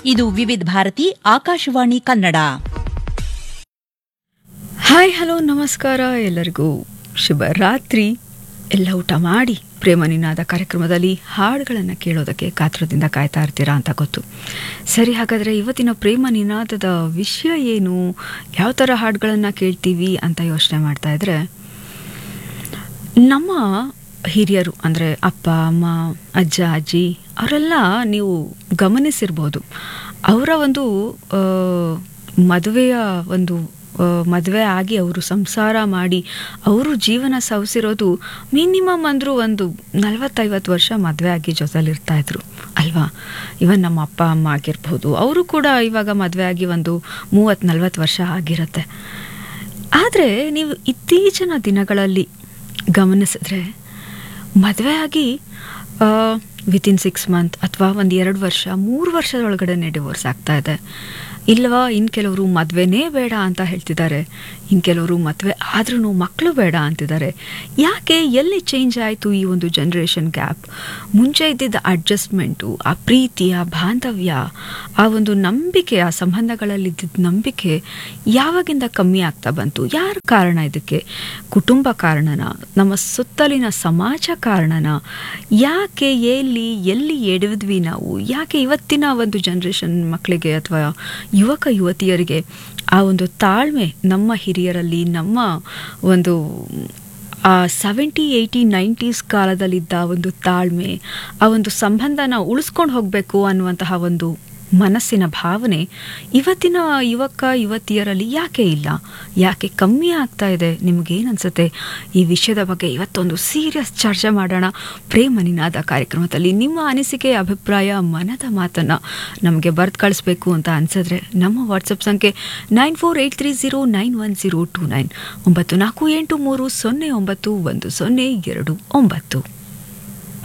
ಇದು Vividh Bharati Akashvani Kannada hi hello ನಮಸ್ಕಾರ ಎಲ್ಲರಿಗೂ ಶುಭ ರಾತ್ರಿ ಎಲ್ಲ ಊಟ ಮಾಡಿ ಪ್ರೇಮ ನಿನಾದ ಕಾರ್ಯಕ್ರಮದಲ್ಲಿ ಹಾಡುಗಳನ್ನು ಕೇಳೋದಕ್ಕೆ ಕಾತುರದಿಂದ ಕಾಯ್ತಾ ಇರ್ತೀರಾ ಅಂತ ಗೊತ್ತು ಸರಿ ಹಾಗಾದರೆ ಇವತ್ತಿನ ಪ್ರೇಮ ನಿನಾದದ ವಿಷಯ ಏನು ಯಾವ ಥರ ಹಾಡುಗಳನ್ನು ಕೇಳ್ತೀವಿ ಅಂತ ಯೋಚನೆ ಮಾಡ್ತಾ ಇದ್ರೆ ನಮ್ಮ ಹಿರಿಯರು ಅಂದರೆ ಅಪ್ಪ ಅಮ್ಮ ಅಜ್ಜ ಅಜ್ಜಿ ಅವರೆಲ್ಲ ನೀವು ಗಮನಿಸಿರ್ಬೋದು ಅವರ ಒಂದು ಆ, ಮದುವೆಯ ಒಂದು ಆ, ಮದುವೆ ಆಗಿ ಅವರು ಸಂಸಾರ ಮಾಡಿ ಅವರು ಜೀವನ ಸವಿಸಿರೋದು ಮಿನಿಮಮ್ ಅಂದರೂ ಒಂದು ನಲವತ್ತೈವತ್ತು ವರ್ಷ ಮದುವೆ ಆಗಿ ಜೊತೆಲಿರ್ತಾ ಇದ್ರು ಅಲ್ವಾ ಇವನ್ ನಮ್ಮ ಅಪ್ಪ ಅಮ್ಮ ಆಗಿರ್ಬೋದು ಅವರು ಕೂಡ ಇವಾಗ ಮದುವೆ ಆಗಿ ಒಂದು ಮೂವತ್ತು ನಲ್ವತ್ತು ವರ್ಷ ಆಗಿರುತ್ತೆ ಆದರೆ ನೀವು ಇತ್ತೀಚಿನ ದಿನಗಳಲ್ಲಿ ಗಮನಿಸಿದ್ರೆ ಮದುವೆ ಆಗಿ ವಿತಿನ್ ಸಿಕ್ಸ್ ಮಂತ್ ಅಥವಾ ಒಂದು ಎರಡು ವರ್ಷ ಮೂರು ವರ್ಷದೊಳಗಡೆ ಡಿವೋರ್ಸ್ ಆಗ್ತಾ ಇದೆ ಇಲ್ವಾ ಇನ್ನು ಕೆಲವರು ಮದುವೆನೇ ಬೇಡ ಅಂತ ಹೇಳ್ತಿದ್ದಾರೆ ಇನ್ನು ಕೆಲವರು ಮದುವೆ ಆದ್ರೂ ಮಕ್ಕಳು ಬೇಡ ಅಂತಿದ್ದಾರೆ ಯಾಕೆ ಎಲ್ಲಿ ಚೇಂಜ್ ಆಯಿತು ಈ ಒಂದು ಜನ್ರೇಷನ್ ಗ್ಯಾಪ್ ಮುಂಚೆ ಇದ್ದಿದ್ದ ಅಡ್ಜಸ್ಟ್ಮೆಂಟು ಆ ಪ್ರೀತಿ ಆ ಬಾಂಧವ್ಯ ಆ ಒಂದು ನಂಬಿಕೆ ಆ ಸಂಬಂಧಗಳಲ್ಲಿದ್ದ ನಂಬಿಕೆ ಯಾವಾಗಿಂದ ಕಮ್ಮಿ ಆಗ್ತಾ ಬಂತು ಯಾರು ಕಾರಣ ಇದಕ್ಕೆ ಕುಟುಂಬ ಕಾರಣನ ನಮ್ಮ ಸುತ್ತಲಿನ ಸಮಾಜ ಕಾರಣನ ಯಾಕೆ ಎಲ್ಲಿ ಎಲ್ಲಿ ಎಡವಿದ್ವಿ ನಾವು ಯಾಕೆ ಇವತ್ತಿನ ಒಂದು ಜನ್ರೇಷನ್ ಮಕ್ಕಳಿಗೆ ಅಥವಾ ಯುವಕ ಯುವತಿಯರಿಗೆ ಆ ಒಂದು ತಾಳ್ಮೆ ನಮ್ಮ ಹಿರಿಯರಲ್ಲಿ ನಮ್ಮ ಒಂದು ಆ ಸೆವೆಂಟಿ ಏಯ್ಟಿ ನೈಂಟೀಸ್ ಕಾಲದಲ್ಲಿದ್ದ ಒಂದು ತಾಳ್ಮೆ ಆ ಒಂದು ಸಂಬಂಧನ ಉಳಿಸ್ಕೊಂಡು ಹೋಗಬೇಕು ಅನ್ನುವಂತಹ ಒಂದು ಮನಸ್ಸಿನ ಭಾವನೆ ಇವತ್ತಿನ ಯುವಕ ಯುವತಿಯರಲ್ಲಿ ಯಾಕೆ ಇಲ್ಲ ಯಾಕೆ ಕಮ್ಮಿ ಆಗ್ತಾ ಇದೆ ನಿಮಗೇನನ್ಸುತ್ತೆ ಈ ವಿಷಯದ ಬಗ್ಗೆ ಇವತ್ತೊಂದು ಸೀರಿಯಸ್ ಚರ್ಚೆ ಮಾಡೋಣ ಪ್ರೇಮ ನಿನಾದ ಕಾರ್ಯಕ್ರಮದಲ್ಲಿ ನಿಮ್ಮ ಅನಿಸಿಕೆ ಅಭಿಪ್ರಾಯ ಮನದ ಮಾತನ್ನು ನಮಗೆ ಬರ್ದು ಕಳಿಸ್ಬೇಕು ಅಂತ ಅನ್ಸಿದ್ರೆ ನಮ್ಮ ವಾಟ್ಸಪ್ ಸಂಖ್ಯೆ nine four eight three zero nine one zero two nine ಒಂಬತ್ತು ನಾಲ್ಕು ಎಂಟು ಮೂರು ಸೊನ್ನೆ ಒಂಬತ್ತು ಒಂದು ಸೊನ್ನೆ ಎರಡು ಒಂಬತ್ತು